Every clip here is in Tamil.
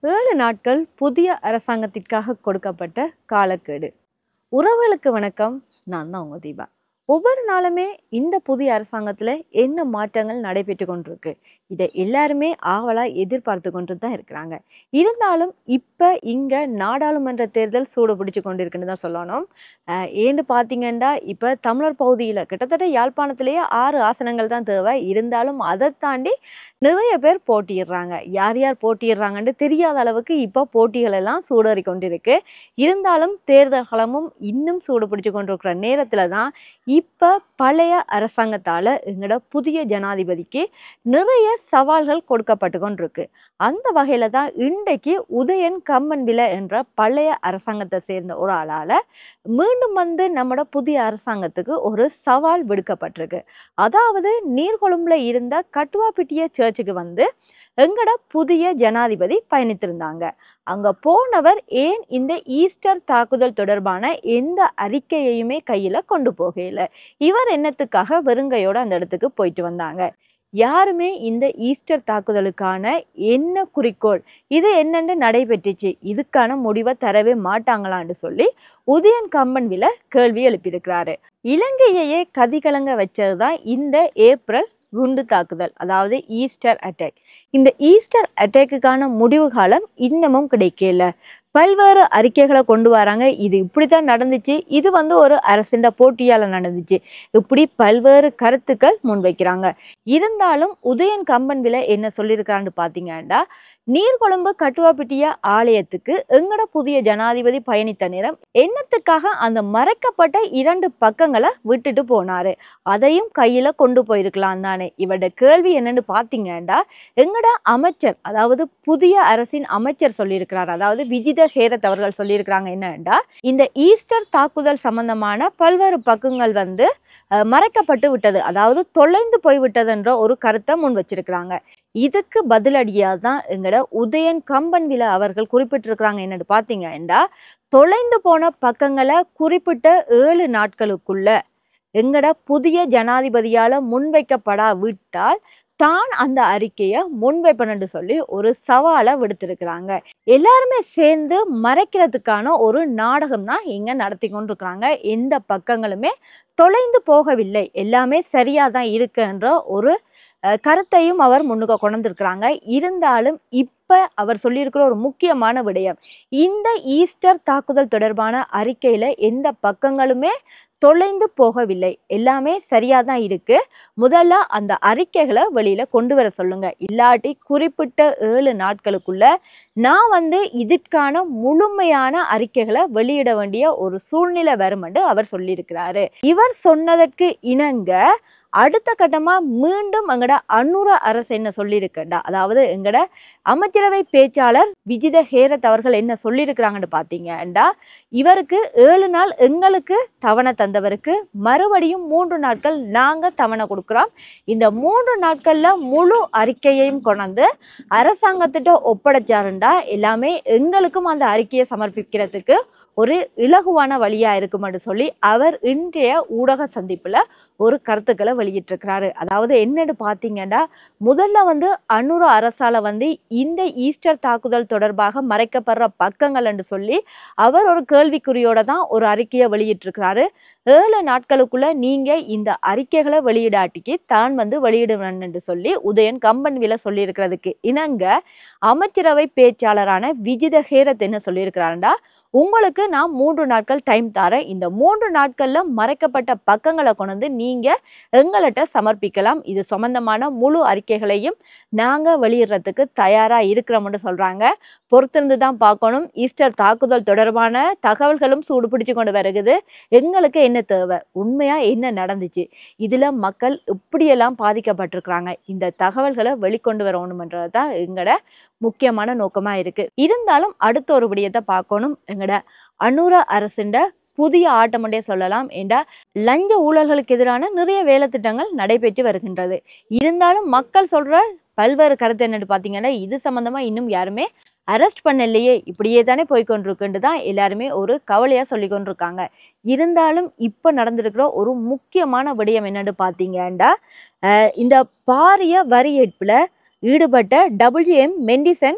ஏழு நாட்கள் புதிய அரசாங்கத்திற்காக கொடுக்கப்பட்ட காலக்கெடு உறவுகளுக்கு வணக்கம் நான் தான் உங்க தீபா ஒவ்வொரு நாளுமே இந்த புதிய அரசாங்கத்தில் என்ன மாற்றங்கள் நடைபெற்று கொண்டிருக்கு இதை எல்லாருமே ஆவலாக எதிர்பார்த்து கொண்டு தான் இருக்கிறாங்க இருந்தாலும் இப்போ இங்கே நாடாளுமன்ற தேர்தல் சூடு பிடிச்சு கொண்டிருக்குன்னு தான் சொல்லணும் அஹ் ஏன்னு பார்த்தீங்கன்னா இப்போ தமிழர் பகுதியில் கிட்டத்தட்ட யாழ்ப்பாணத்திலேயே ஆறு ஆசனங்கள் தான் தேவை இருந்தாலும் அதை தாண்டி நிறைய பேர் போட்டியிடுறாங்க யார் யார் போட்டியிடுறாங்கன்னு தெரியாத அளவுக்கு இப்போ போட்டிகள் எல்லாம் சூடேறி கொண்டிருக்கு இருந்தாலும் தேர்தல் களமும் இன்னும் சூடு பிடிச்சு கொண்டிருக்கிற நேரத்தில் தான் இப்போ பழைய அரசாங்கத்தால் எங்களோட புதிய ஜனாதிபதிக்கு நிறைய சவால்கள் கொடுக்கப்பட்டு கொண்டிருக்கு அந்த வகையில் தான் இன்றைக்கு உதயன் கம்மன்வில என்ற பழைய அரசாங்கத்தை சேர்ந்த ஒரு ஆளால் மீண்டும் வந்து நம்மளோட புதிய அரசாங்கத்துக்கு ஒரு சவால் விடுக்கப்பட்டிருக்கு அதாவது நீர்கொழும்புல இருந்த கட்டுவாப்பிட்டிய சர்ச்சுக்கு வந்து எங்கட புதிய ஜனாதிபதி பயணித்திருந்தாங்க அங்க போனவர் ஏன் இந்த ஈஸ்டர் தாக்குதல் தொடர்பான எந்த அறிக்கையையுமே கையில கொண்டு போகல இவர் என்னத்துக்காக வெறுங்கையோட அந்த இடத்துக்கு போயிட்டு வந்தாங்க யாருமே இந்த ஈஸ்டர் தாக்குதலுக்கான என்ன குறிக்கோள் இது என்னென்னு நடைபெற்றுச்சு இதுக்கான முடிவை தரவே மாட்டாங்களான்னு சொல்லி உதயன் கம்பன்வில கேள்வி எழுப்பியிருக்கிறாரு இலங்கையையே கதிகலங்க வச்சது தான் இந்த ஏப்ரல் குண்டு தாக்குதல் அதாவது ஈஸ்டர் அட்டாக் இந்த ஈஸ்டர் அட்டாக்குக்கான முடிவு காலம் இன்னமும் கிடைக்கல பல்வேறு அறிக்கைகளை கொண்டு வராங்க இது இப்படி தான் நடந்துச்சு இது வந்து ஒரு அரசின் போட்டியால் நடந்துச்சு இப்படி பல்வேறு கருத்துக்கள் முன்வைக்கிறாங்க இருந்தாலும் உதயன் கம்பன் விலை என்ன சொல்லியிருக்கான்னு பார்த்தீங்கன்னா நீர்கொழும்பு கட்டுவாப்பிட்டிய ஆலயத்துக்கு எங்கட புதிய ஜனாதிபதி பயணித்த நேரம் என்னத்துக்காக அந்த மறைக்கப்பட்ட இரண்டு பக்கங்களை விட்டுட்டு போனாரு அதையும் கையில கொண்டு போயிருக்கலாம் தானே இவரோட கேள்வி என்னன்னு பார்த்தீங்கன்னா எங்கட அமைச்சர் அதாவது புதிய அரசின் அமைச்சர் சொல்லியிருக்கிறார் அதாவது விஜித ஹேரத் அவர்கள் சொல்லியிருக்கிறாங்க என்னன்னா இந்த ஈஸ்டர் தாக்குதல் சம்பந்தமான பல்வேறு பக்கங்கள் வந்து அஹ், மறைக்கப்பட்டு விட்டது அதாவது தொலைந்து போய்விட்டதுன்ற ஒரு கருத்தை முன் வச்சிருக்கிறாங்க இதுக்கு பதிலடியாக தான் எங்கட உதயன் கம்பன்வில அவர்கள் குறிப்பிட்டிருக்கிறாங்க என்னன்னு பார்த்தீங்கன்னா தொலைந்து போன பக்கங்களை குறிப்பிட்ட ஏழு நாட்களுக்குள்ள எங்கட புதிய ஜனாதிபதியால் முன்வைக்கப்படா விட்டால் தான் அந்த அறிக்கையை முன்வைப்பனு சொல்லி ஒரு சவாலை விடுத்திருக்கிறாங்க எல்லாருமே சேர்ந்து மறைக்கிறதுக்கான ஒரு நாடகம் தான் இங்க நடத்தி கொண்டிருக்கிறாங்க எந்த பக்கங்களுமே தொலைந்து போகவில்லை எல்லாமே சரியா தான் இருக்குன்ற ஒரு அஹ், கருத்தையும் அவர் முன்னுக்கு கொண்டிருக்கிறாங்க இருந்தாலும் இப்ப அவர் சொல்லியிருக்கிற ஒரு முக்கியமான விடயம் இந்த ஈஸ்டர் தாக்குதல் தொடர்பான அறிக்கையில எந்த பக்கங்களுமே தொலைந்து போகவில்லை எல்லாமே சரியா தான் இருக்கு முதல்ல அந்த அறிக்கைகளை வெளியில கொண்டு வர சொல்லுங்க இல்லாட்டி குறிப்பிட்ட ஏழு நாட்களுக்குள்ள நான் வந்து இதற்கான முழுமையான அறிக்கைகளை வெளியிட வேண்டிய ஒரு சூழ்நிலை வரும் என்று அவர் சொல்லியிருக்கிறாரு இவர் சொன்னதற்கு இணங்க அடுத்த கட்டமா மீண்டும் எங்கட அனுர அரசு என்ன சொல்லியிருக்கண்டா அதாவது எங்கட அமைச்சரவை பேச்சாளர் விஜித ஹேரத் அவர்கள் என்ன சொல்லியிருக்கிறாங்கன்னு பார்த்தீங்கன்னா இவருக்கு ஏழு நாள் எங்களுக்கு தவணை தந்தவருக்கு மறுபடியும் மூன்று நாட்கள் நாங்கள் தவணை கொடுக்குறோம் இந்த மூன்று நாட்களில் முழு அறிக்கையையும் கொண்டாந்து அரசாங்கத்திட்ட ஒப்படைச்சாருண்டா எல்லாமே எங்களுக்கும் அந்த அறிக்கையை சமர்ப்பிக்கிறதுக்கு ஒரு இலகுவான வழியாக இருக்குமென்று சொல்லி அவர் இன்றைய ஊடக சந்திப்பில் ஒரு கருத்துக்களை வெளியிட்டிருக்கிறாரு அதாவது என்னன்னு பார்த்தீங்கன்னா முதல்ல வந்து அனுர அரசால வந்து இந்த ஈஸ்டர் தாக்குதல் தொடர்பாக மறைக்கப்படுற பக்கங்கள் என்று சொல்லி அவர் ஒரு கேள்விக்குறியோட தான் ஒரு அறிக்கையை வெளியிட்டிருக்கிறாரு ஏழு நாட்களுக்குள்ள நீங்க இந்த அறிக்கைகளை வெளியிடாட்டிக்கு தான் வந்து வெளியிடுவேன் என்று சொல்லி உதயன் கம்பன் வில சொல்லியிருக்கிறதுக்கு இணங்க அமைச்சரவை பேச்சாளரான விஜித ஹேரத் என்ன சொல்லியிருக்கிறாருண்டா உங்களுக்கு நான் மூன்று நாட்கள் டைம் தரேன் இந்த மூன்று நாட்கள்ல மறைக்கப்பட்ட பக்கங்களை கொண்டு வந்து நீங்க எங்கள்கிட்ட சமர்ப்பிக்கலாம் இது சம்பந்தமான முழு அறிக்கைகளையும் நாங்க வெளியிடுறதுக்கு தயாரா இருக்கிறோம்னு சொல்றாங்க பொறுத்திருந்து தான் பார்க்கணும் ஈஸ்டர் தாக்குதல் தொடர்பான தகவல்களும் சூடு பிடிச்சு கொண்டு வருகுது எங்களுக்கு என்ன தேவை உண்மையா என்ன நடந்துச்சு இதுல மக்கள் இப்படியெல்லாம் பாதிக்கப்பட்டிருக்கிறாங்க இந்த தகவல்களை வெளிக்கொண்டு வரணும்ன்றது தான் எங்களோட முக்கியமான நோக்கமா இருக்கு இருந்தாலும் அடுத்த ஒரு விடயத்தை பார்க்கணும் எங்கட அனுர அரசுண்ட புதிய ஆட்டமுண்டே சொல்லலாம் என்ற லஞ்ச ஊழல்களுக்கு எதிரான நிறைய வேலை திட்டங்கள் நடைபெற்று வருகின்றது இருந்தாலும் மக்கள் சொல்ற பல்வேறு கருத்து என்னன்னு பார்த்தீங்கன்னா இது சம்பந்தமா இன்னும் யாருமே அரெஸ்ட் பண்ணலையே இப்படியே தானே போய்கொண்டிருக்குன்னு தான் எல்லாருமே ஒரு கவலையாக சொல்லி கொண்டிருக்காங்க இருந்தாலும் இப்போ நடந்திருக்கிற ஒரு முக்கியமான விடயம் என்னன்னு பார்த்தீங்கன்னா அஹ் இந்த பாரிய வரி ஏற்பில் ஈடுபட்ட டபிள்யூஎம் மெண்டிசன்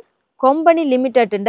கொம்பனி லிமிடெட்டுன்ற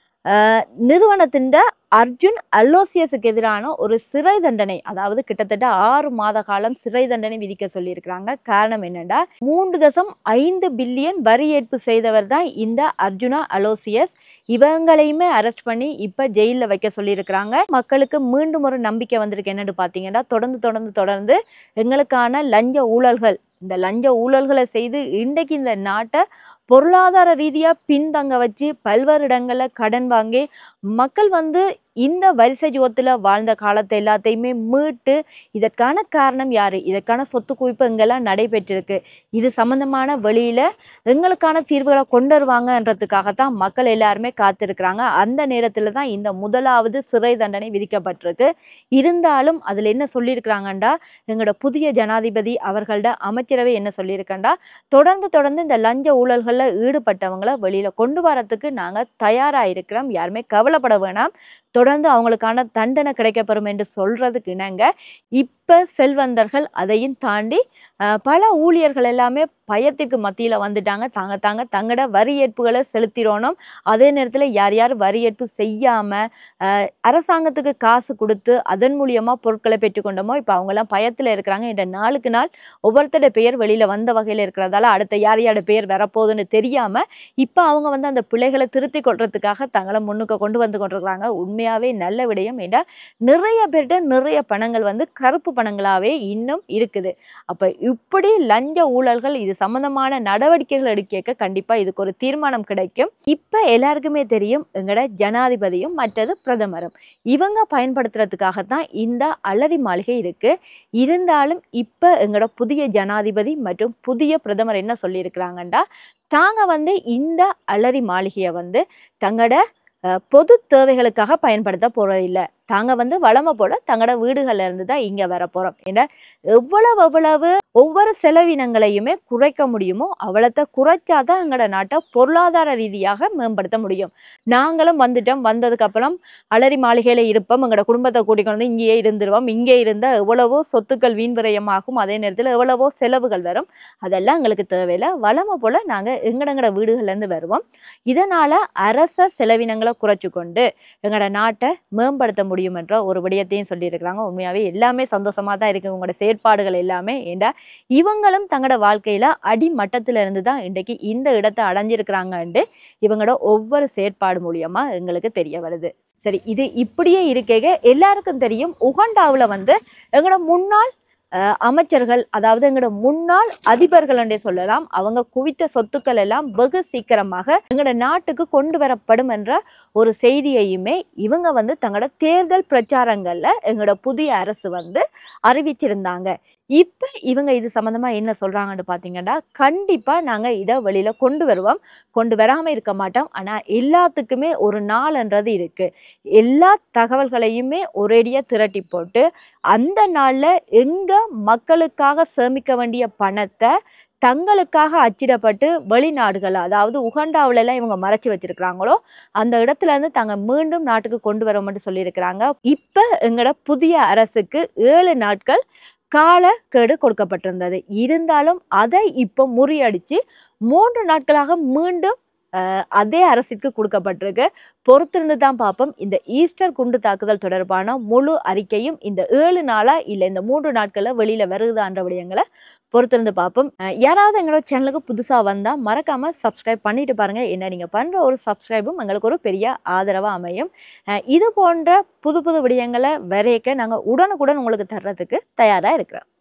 நிறுவனத்தின் அர்ஜுன் அலோசியஸுக்கு எதிரான ஒரு சிறை தண்டனை அதாவது கிட்டத்தட்ட ஆறு மாத காலம் சிறை தண்டனை விதிக்க சொல்லியிருக்கிறாங்க காரணம் என்னன்னா மூன்று தசம் ஐந்து பில்லியன் வரி ஏற்பு செய்தவர் தான் இந்த அர்ஜுனா அலோசியஸ் இவங்களையுமே அரெஸ்ட் பண்ணி இப்போ ஜெயிலில் வைக்க சொல்லியிருக்கிறாங்க மக்களுக்கு மீண்டும் ஒரு நம்பிக்கை வந்திருக்கு என்னன்னு பார்த்தீங்கன்னா தொடர்ந்து தொடர்ந்து தொடர்ந்து எங்களுக்கான லஞ்ச ஊழல்கள் இந்த லஞ்ச ஊழல்களை செய்து இன்றைக்கு இந்த நாட்டை பொருளாதார ரீதியாக பின்தங்க வச்சு பல்வேறு இடங்களில் கடன் வாங்கி மக்கள் வந்து இந்த வரிசை ஜோத்தில் வாழ்ந்த காலத்தை எல்லாத்தையுமே மீட்டு இதற்கான காரணம் யார் இதற்கான சொத்து குவிப்பு இங்கெல்லாம் நடைபெற்றிருக்கு இது சம்மந்தமான வழியில் எங்களுக்கான தீர்வுகளை கொண்டு வருவாங்கன்றதுக்காகத்தான் மக்கள் எல்லாருமே காத்திருக்கிறாங்க அந்த நேரத்தில் தான் இந்த முதலாவது சிறை தண்டனை விதிக்கப்பட்டிருக்கு இருந்தாலும் அதில் என்ன சொல்லியிருக்கிறாங்கண்டா எங்களோட புதிய ஜனாதிபதி அவர்களோட அமைச்சரவை என்ன சொல்லியிருக்கண்டா தொடர்ந்து தொடர்ந்து இந்த லஞ்ச ஊழல்களில் ஈடுபட்டவங்களை வெளியில் கொண்டு வரத்துக்கு நாங்கள் தயாராக இருக்கிறோம் யாருமே கவலைப்பட வேணாம் தொடர்ந்து அவங்களுக்கான தண்டனை கிடைக்கப்பெறும் என்று சொல்றதுக்கு இணங்க இப்போ செல்வந்தர்கள் அதையும் தாண்டி அஹ், பல ஊழியர்கள் எல்லாமே பயத்துக்கு மத்தியில் வந்துட்டாங்க தாங்க தாங்க தங்களோட வரி ஏற்புகளை செலுத்திடணும் அதே நேரத்தில் யார் யார் வரி ஏற்பு செய்யாமல் அரசாங்கத்துக்கு காசு கொடுத்து அதன் மூலியமாக பொருட்களை பெற்றுக்கொண்டோமோ இப்போ அவங்கெல்லாம் பயத்தில் இருக்கிறாங்க இந்த நாளுக்கு நாள் ஒவ்வொருத்தரோட பெயர் வெளியில் வந்த வகையில் இருக்கிறதால அடுத்த யார் யாரோட பெயர் வரப்போகுதுன்னு தெரியாமல் இப்போ அவங்க வந்து அந்த பிள்ளைகளை திருத்தி கொள்றதுக்காக தங்களை முன்னுக்கு கொண்டு வந்து கொண்டிருக்கிறாங்க உண்மையாகவே நல்ல விடயம் ஏன்னா நிறைய பேர்கிட்ட நிறைய பணங்கள் வந்து கருப்பு பணங்களாகவே இன்னும் இருக்குது அப்போ இப்படி லஞ்ச ஊழல்கள் இது சம்பந்தமான நடவடிக்கைகள் எடுக்க கண்டிப்பாக இதுக்கு ஒரு தீர்மானம் கிடைக்கும் இப்போ எல்லாருக்குமே தெரியும் எங்களோட ஜனாதிபதியும் மற்றது பிரதமரும் இவங்க பயன்படுத்துறதுக்காகத்தான் இந்த அலரி மாளிகை இருக்கு இருந்தாலும் இப்போ எங்களோட புதிய ஜனாதிபதி மற்றும் புதிய பிரதமர் என்ன சொல்லியிருக்கிறாங்கண்டா தாங்க வந்து இந்த அலரி மாளிகையை வந்து தங்களோட அஹ், பொது தேவைகளுக்காக பயன்படுத்த போறதில்லை தாங்க வந்து வளமை போல தங்களோட வீடுகள்ல இருந்து தான் இங்கே வர போகிறோம் ஏன்னா எவ்வளவு எவ்வளவு ஒவ்வொரு செலவினங்களையுமே குறைக்க முடியுமோ அவ்வளோத்த குறைச்சாதான் எங்களோட நாட்டை பொருளாதார ரீதியாக மேம்படுத்த முடியும் நாங்களும் வந்துட்டோம் வந்ததுக்கப்புறம் அலரி மாளிகையில் இருப்போம் எங்களோட குடும்பத்தை கூட்டிக் கொண்டு இங்கேயே இருந்துருவோம் இங்கே இருந்தால் எவ்வளவோ சொத்துக்கள் வீண் விரயமாகும் அதே நேரத்தில் எவ்வளவோ செலவுகள் வரும் அதெல்லாம் எங்களுக்கு தேவையில்லை வளமை போல் நாங்கள் எங்கடங்கட வீடுகள்லேருந்து வருவோம் இதனால் அரச செலவினங்களை குறைச்சு கொண்டு எங்களோட நாட்டை மேம்படுத்த முடியும் என்ற ஒரு விடயத்தையும் சொல்லியிருக்கிறாங்க உண்மையாகவே எல்லாமே சந்தோஷமாக தான் இருக்குது உங்களோட செயற்பாடுகள் எல்லாமே ஏண்டா இவங்களும் தங்களோட வாழ்க்கையில் அடிமட்டத்தில் இருந்து தான் இன்றைக்கு இந்த இடத்தை அடைஞ்சிருக்கிறாங்கன்ட்டு இவங்களோட ஒவ்வொரு செயற்பாடு மூலியமா எங்களுக்கு தெரிய வருது சரி இது இப்படியே இருக்கேக எல்லாருக்கும் தெரியும் உகண்டாவில் வந்து எங்களோட முன்னாள் அஹ், அமைச்சர்கள் அதாவது எங்களோட முன்னாள் அதிபர்கள் என்றே சொல்லலாம் அவங்க குவித்த சொத்துக்கள் எல்லாம் வெகு சீக்கிரமாக எங்களோட நாட்டுக்கு கொண்டு வரப்படும் என்ற ஒரு செய்தியையுமே இவங்க வந்து தங்களோட தேர்தல் பிரச்சாரங்களில் எங்களோட புதிய அரசு வந்து அறிவிச்சிருந்தாங்க இப்போ இவங்க இது சம்மந்தமாக என்ன சொல்கிறாங்கன்னு பார்த்தீங்கன்னா கண்டிப்பாக நாங்கள் இதை வெளியில் கொண்டு வருவோம் கொண்டு வராமல் இருக்க மாட்டோம் ஆனால் எல்லாத்துக்குமே ஒரு நாள்ன்றது இருக்குது எல்லா தகவல்களையுமே ஒரேடியாக திரட்டி போட்டு அந்த நாளில் எங்கே மக்களுக்காக சேமிக்க வேண்டிய பணத்தை தங்களுக்காக அச்சிடப்பட்டு வெளிநாடுகள் அதாவது உகண்டாவுல எல்லாம் இவங்க மறைச்சி வச்சிருக்கிறாங்களோ அந்த இடத்துல இருந்து தாங்க மீண்டும் நாட்டுக்கு கொண்டு வர மட்டும் சொல்லியிருக்கிறாங்க இப்போ எங்களோட புதிய அரசுக்கு ஏழு நாட்கள் காலக்கெடு கொடுக்கப்பட்டிருந்தது இருந்தாலும் அதை இப்போ முறியடிச்சு மூன்று நாட்களாக மீண்டும் அஹ், அதே அரசிற்கு கொடுக்கப்பட்டிருக்கு பொறுத்திருந்து தான் பார்ப்போம் இந்த ஈஸ்டர் குண்டு தாக்குதல் தொடர்பான முழு அறிக்கையும் இந்த ஏழு நாளா இல்லை இந்த மூன்று நாட்களில் வெளியில் வருகுதான்ற விடயங்களை பொறுத்திருந்து பார்ப்போம் அஹ், யாராவது எங்களோட சேனலுக்கு புதுசாக வந்தால் மறக்காமல் சப்ஸ்கிரைப் பண்ணிட்டு பாருங்கள் என்ன நீங்கள் பண்ணுற ஒரு சப்ஸ்கிரைபும் எங்களுக்கு ஒரு பெரிய ஆதரவாக அமையும் அஹ், இது போன்ற புது புது விடயங்களை வரையக்க நாங்கள் உடனுக்குடன் உங்களுக்கு தர்றதுக்கு தயாராக இருக்கிறோம்